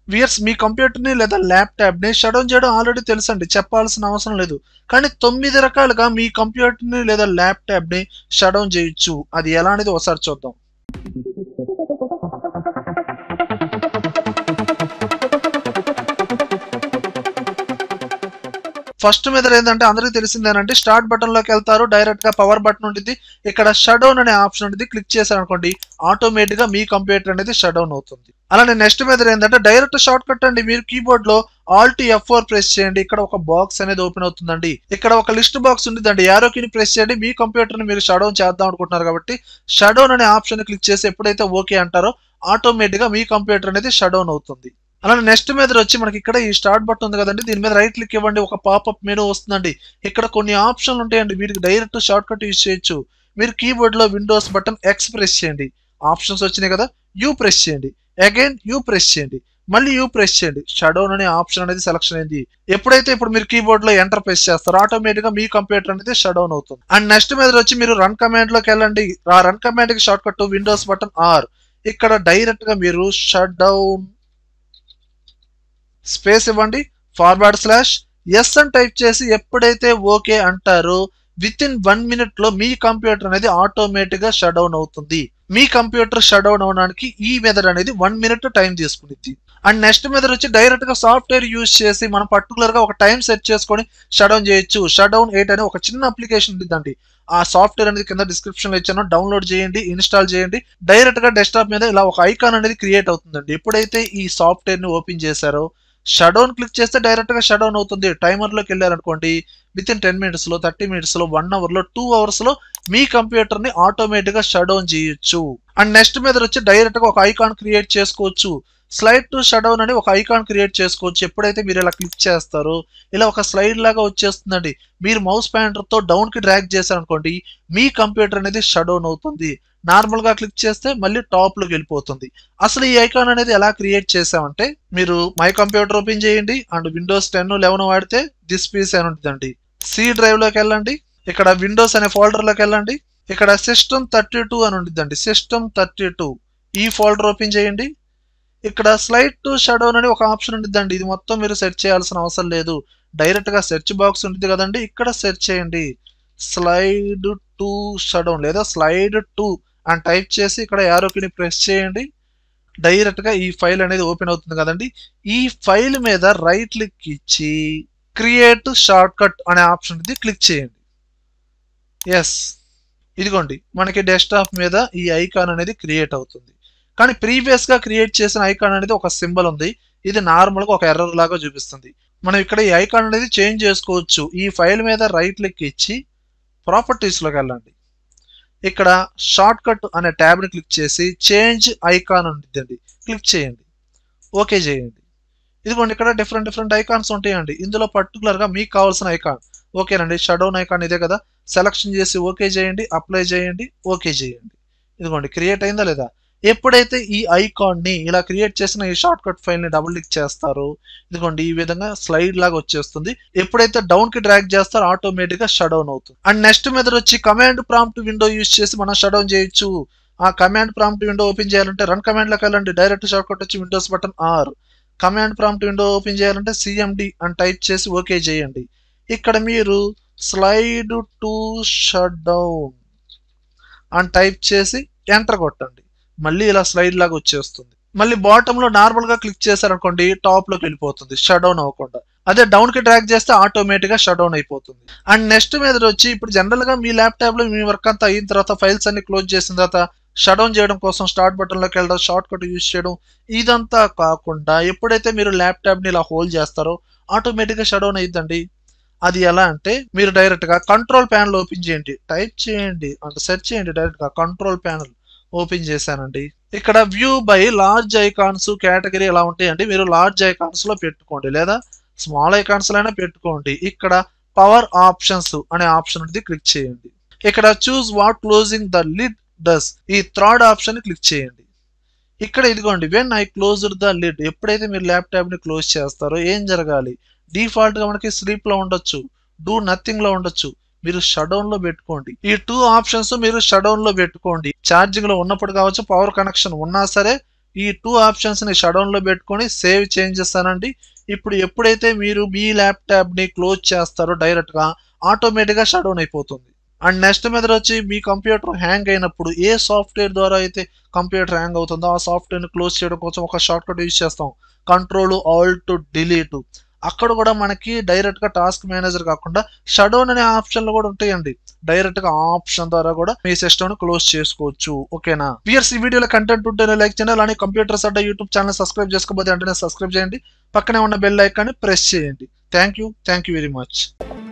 weirs మీ computer ని లేదా laptop ని షట్ డౌన్ చేయడం ఆల్రెడీ తెలుసండి చెప్పాల్సిన అవసరం లేదు కానీ తొమ్మిది రకాలుగా మీ కంప్యూటర్ ని లేదా ల్యాప్టాప్ ని షట్ డౌన్ చేయొచ్చు అది ఎలా అనేది ఒకసారి చూద్దాం ఫస్ట్ మీద ఏంటంటే అందరికీ తెలిసిందేనంటే స్టార్ట్ బటన్ లోకి వెళ్తారు డైరెక్ట్ గా పవర్ బటన్ ఉంటుంది ఇక్కడ షట్ డౌన్ అనే ఆప్షన్ ఉంటుంది క్లిక్ చేశారు అనుకోండి ఆటోమేటిక్ గా మీ కంప్యూటర్ అనేది షట్ డౌన్ అవుతుంది అలానే నెక్స్ట్ మీద ఏంటంటే డైరెక్ట్ షార్ట్ కట్ అండి మీరు కీబోర్డ్ లో ఆల్ట్ ఎఫ్ ఫోర్ ప్రెస్ చేయండి ఇక్కడ ఒక బాక్స్ అనేది ఓపెన్ అవుతుందండి ఇక్కడ ఒక లిస్ట్ బాక్స్ ఉంటుందండి యారో కిని ప్రెస్ చేయండి మీ కంప్యూటర్ ని మీరు షట్ డౌన్ చేద్దాం అనుకుంటున్నారు కాబట్టి షట్ డౌన్ అనే ఆప్షన్ క్లిక్ చేసి ఎప్పుడైతే ఓకే అంటారో ఆటోమేటిక్ గా మీ కంప్యూటర్ అనేది షట్ డౌన్ అవుతుంది అలానే నెక్స్ట్ మీద వచ్చి మనకి ఇక్కడ ఈ స్టార్ట్ బటన్ ఉంది కదండి దీని మీద రైట్ క్లిక్ ఇవ్వండి ఒక పాపప్ మెనూ వస్తుందండి ఇక్కడ కొన్ని ఆప్షన్లు ఉంటాయండి వీటికి డైరెక్ట్ షార్ట్ కట్ యూజ్ చేయొచ్చు మీరు కీబోర్డ్ లో విండోస్ బటన్ ఎక్స్ ప్రెస్ చేయండి ఆప్షన్స్ వచ్చినాయి కదా యూ ప్రెస్ చేయండి అగైన్ యూ ప్రెస్ చేయండి మళ్ళీ యూ ప్రెస్ చేయండి షడౌన్ అనే ఆప్షన్ అనేది సెలక్షన్ అయింది ఎప్పుడైతే ఇప్పుడు మీరు కీబోర్డ్ లో ఎంటర్ ప్రెస్ చేస్తారో ఆటోమేటిక్ గా మీ కంప్యూటర్ అనేది షట్ డౌన్ అవుతుంది అండ్ నెక్స్ట్ మీద వచ్చి మీరు రన్ కమాండ్ లోకి వెళ్ళండి ఆ రన్ కమాండ్ కి shortcut Windows button R ఇక్కడ డైరెక్ట్ గా మీరు షట్ డౌన్ స్పేస్ ఇవ్వండి ఫార్వర్డ్ స్లాష్ ఎస్ అని టైప్ చేసి ఎప్పుడైతే ఓకే అంటారో విత్ ఇన్ వన్ మినిట్ లో మీ కంప్యూటర్ అనేది ఆటోమేటిక్ గా షట్ డౌన్ అవుతుంది మీ కంప్యూటర్ షట్ డౌన్ అవడానికి ఈ మెథడ్ అనేది one minute time తీసుకునిద్ది and next method వచ్చి డైరెక్ట్ గా సాఫ్ట్వేర్ యూజ్ చేసి మనం పర్టికులర్ గా ఒక టైం సెట్ చేసుకొని షట్ డౌన్ చేయొచ్చు షట్ డౌన్ ఎయిట్ అనే ఒక చిన్న అప్లికేషన్ ఉంటుందండి ఆ సాఫ్ట్వేర్ అనేది కింద డిస్క్రిప్షన్ లో ఇచ్చాను డౌన్లోడ్ చేయండి ఇన్స్టాల్ చేయండి డైరెక్ట్ గా డెస్క్టాప్ మీద ఇలా ఒక ఐకాన్ అనేది క్రియేట్ అవుతుందండి ఎప్పుడైతే ఈ సాఫ్ట్వేర్ ని ఓపెన్ చేశారో షట్ డౌన్ క్లిక్ చేస్తే డైరెక్ట్ గా షట్ డౌన్ అవుతుంది టైమర్ లోకి వెళ్ళారనుకోండి విత్ ఇన్ టెన్ మినిట్స్ లో థర్టీ మినిట్స్ లో వన్ అవర్ లో టూ అవర్స్ లో మీ కంప్యూటర్ ని ఆటోమేటిక్ గా షట్ డౌన్ చేయొచ్చు అండ్ నెక్స్ట్ మీద వచ్చి డైరెక్ట్ గా ఒక ఐకాన్ క్రియేట్ చేసుకోవచ్చు స్లైడ్ టు షట్ డౌన్ అని ఒక ఐకాన్ క్రియేట్ చేసుకోవచ్చు ఎప్పుడైతే మీరు ఇలా క్లిక్ చేస్తారో ఇలా ఒక స్లైడ్ లాగా వచ్చేస్తుందండి మీరు మౌస్ పాయింటర్ తో డౌన్ కి డ్రాగ్ చేశారనుకోండి మీ కంప్యూటర్ అనేది షట్ డౌన్ అవుతుంది నార్మల్ గా క్లిక్ చేస్తే మళ్ళీ టాప్ లోకి వెళ్ళిపోతుంది అసలు ఈ ఐకాన్ అనేది ఎలా క్రియేట్ చేసామంటే మీరు మై కంప్యూటర్ ఓపెన్ చేయండి అండ్ విండోస్ టెన్ లెవెన్ వాడితే దిస్ పీస్ అని ఉంటుందండి సి డ్రైవ్ లోకి వెళ్ళండి ఇక్కడ విండోస్ అనే ఫోల్డర్ లోకి వెళ్ళండి ఇక్కడ సిస్టమ్ థర్టీ టూ అని ఉంటుందండి సిస్టమ్ థర్టీ టూ ఈ ఫోల్డర్ ఓపెన్ చేయండి ఇక్కడ స్లైడ్ టు షడౌన్ అని ఒక ఆప్షన్ ఉంటుందండి ఇది మొత్తం మీరు సెర్చ్ చేయాల్సిన అవసరం లేదు డైరెక్ట్ గా సెర్చ్ బాక్స్ ఉంటుంది కదండి ఇక్కడ సెర్చ్ చేయండి స్లైడ్ టు షడౌన్ లేదా స్లైడ్ టు అని టైప్ చేసి ఇక్కడ యారోకిని ప్రెస్ చేయండి డైరెక్ట్ గా ఈ ఫైల్ అనేది ఓపెన్ అవుతుంది కదండి ఈ ఫైల్ మీద రైట్ క్లిక్ ఇచ్చి క్రియేట్ షార్ట్ కట్ అనే ఆప్షన్ ఇది క్లిక్ చేయండి ఎస్ ఇదిగోండి మనకి డెస్క్టాప్ మీద ఈ ఐకాన్ అనేది క్రియేట్ అవుతుంది కానీ ప్రీవియస్ గా క్రియేట్ చేసిన ఐకాన్ అనేది ఒక సింబల్ ఉంది ఇది నార్మల్ గా ఒక ఎర్రర్ లాగా చూపిస్తుంది మనం ఇక్కడ ఈ ఐకాన్ అనేది చేంజ్ చేసుకోవచ్చు ఈ ఫైల్ మీద రైట్ క్లిక్ ఇచ్చి ప్రాపర్టీస్ లోకి వెళ్ళండి ఇక్కడ షార్ట్ కట్ అనే ట్యాబ్ ని క్లిక్ చేసి చేంజ్ ఐకాన్ ఉంటుందండి క్లిక్ చేయండి ఓకే చేయండి ఇదిగోండి ఇక్కడ డిఫరెంట్ డిఫరెంట్ ఐకాన్స్ ఉంటాయండి ఇందులో పర్టికులర్ గా మీకు కావాల్సిన ఐకాన్ ఓకేనండి షడౌన్ ఐకాన్ ఇదే కదా సెలక్షన్ చేసి ఓకే చేయండి అప్లై చేయండి ఓకే చేయండి ఇదిగోండి క్రియేట్ అయిందా లేదా ఎప్పుడైతే ఈ ఐకాన్ ని ఇలా క్రియేట్ చేసిన ఈ షార్ట్ కట్ ఫైల్ ని డబుల్ క్లిక్ చేస్తారో ఇదిగోండి ఈ విధంగా స్లైడ్ లాగా వచ్చేస్తుంది ఎప్పుడైతే డౌన్ కి డ్రాగ్ చేస్తారో ఆటోమేటిక్ గా షట్ డౌన్ అవుతుంది అండ్ నెక్స్ట్ మెథడ్ వచ్చి కమాండ్ ప్రాంప్ట్ విండో యూస్ చేసి మనం షట్ డౌన్ చేయొచ్చు ఆ కమాండ్ ప్రాంప్ట్ విండో ఓపెన్ చేయాలంటే రన్ కమాండ్ లోకి వెళ్ళండి డైరెక్ట్ షార్ట్ కట్ వచ్చి Windows button R command prompt window open చేయాలంటే సిఎండి అని టైప్ చేసి ఓకే చేయండి ఇక్కడ మీరు స్లైడ్ టు షట్ డౌన్ అని టైప్ చేసి ఎంటర్ కొట్టండి మళ్ళీ ఇలా స్లైడ్ లాగా వచ్చేస్తుంది మళ్ళీ బాటమ్ లో నార్మల్ గా క్లిక్ చేశారనుకోండి టాప్ లోకి వెళ్ళిపోతుంది షట్ డౌన్ అవ్వకుండా అదే డౌన్ కి డ్రాగ్ చేస్తే ఆటోమేటిక్ గా షట్ డౌన్ అయిపోతుంది అండ్ నెక్స్ట్ మీద వచ్చి ఇప్పుడు జనరల్ గా మీ ల్యాప్టాప్ లో మీ వర్క్ అంతా అయిన తర్వాత ఫైల్స్ అన్ని క్లోజ్ చేసిన తర్వాత షట్ డౌన్ చేయడం కోసం స్టార్ట్ బటన్ లోకి వెళ్ళడం షార్ట్ కట్ యూజ్ చేయడం ఇదంతా కాకుండా ఎప్పుడైతే మీరు ల్యాప్టాప్ ని ఇలా హోల్డ్ చేస్తారో ఆటోమేటిక్ గా షట్ డౌన్ అయ్యిద్దండి అది ఎలా అంటే మీరు డైరెక్ట్ గా కంట్రోల్ ప్యానల్ ఓపెన్ చేయండి టైప్ చేయండి అంటే సెర్చ్ చేయండి డైరెక్ట్ గా కంట్రోల్ ప్యానల్ ఓపెన్ చేశానండి ఇక్కడ view by large icons category ఎలా ఉంటాయండి మీరు లార్జ్ ఐకాన్స్ లో పెట్టుకోండి లేదా స్మాల్ ఐకాన్స్ లో అయినా పెట్టుకోండి ఇక్కడ పవర్ ఆప్షన్స్ అనే ఆప్షన్ అనేది క్లిక్ చేయండి ఇక్కడ choose what closing the lid does ఈ థర్డ్ ఆప్షన్ క్లిక్ చేయండి ఇక్కడ ఇదిగోండి when I closed the lid ఎప్పుడైతే మీరు ల్యాప్టాప్ ని క్లోజ్ చేస్తారో ఏం జరగాలి డిఫాల్ట్ గా మనకి స్లీప్ లో ఉండొచ్చు డూ నథింగ్ లో ఉండొచ్చు మీరు షడౌన్ లో పెట్టుకోండి ఈ టూ ఆప్షన్స్ మీరు షడౌన్ లో పెట్టుకోండి ఛార్జింగ్ లో ఉన్నప్పుడు కావచ్చు పవర్ కనెక్షన్ ఉన్నా సరే ఈ టూ ఆప్షన్స్ ని షడౌన్ లో పెట్టుకొని సేవ్ చేంజెస్ అనండి ఇప్పుడు ఎప్పుడైతే మీరు మీ ల్యాప్టాప్ ని క్లోజ్ చేస్తారో డైరెక్ట్ గా ఆటోమేటిక్ గా షడౌన్ అయిపోతుంది అండ్ నెక్స్ట్ మెథడ్ వచ్చి మీ కంప్యూటర్ హ్యాంగ్ అయినప్పుడు ఏ సాఫ్ట్వేర్ ద్వారా అయితే కంప్యూటర్ హ్యాంగ్ అవుతుందో ఆ సాఫ్ట్వేర్ ని క్లోజ్ చేయడం కోసం ఒక షార్ట్ కట్ యూజ్ చేస్తాం కంట్రోల్ ఆల్ట్ డిలీట్ అక్కడ కూడా మనకి డైరెక్ట్ గా టాస్క్ మేనేజర్ కాకుండా షడౌన్ అనే ఆప్షన్లు కూడా ఉంటాయండి డైరెక్ట్ గా ఆప్షన్ ద్వారా కూడా మీ సిస్టమ్ ను క్లోజ్ చేసుకోవచ్చు ఓకేనా వియర్స్ ఈ వీడియోలో కంటెంట్ ఉంటేనే లైక్ చేయండి అలానే కంప్యూటర్స్ అడ్డ యూట్యూబ్ ఛానల్ సబ్స్క్రైబ్ చేసుకోకపోతే వెంటనే సబ్స్క్రైబ్ చేయండి పక్కనే ఉన్న బెల్ ఐకాన్ని ప్రెస్ చేయండి thank you thank you very much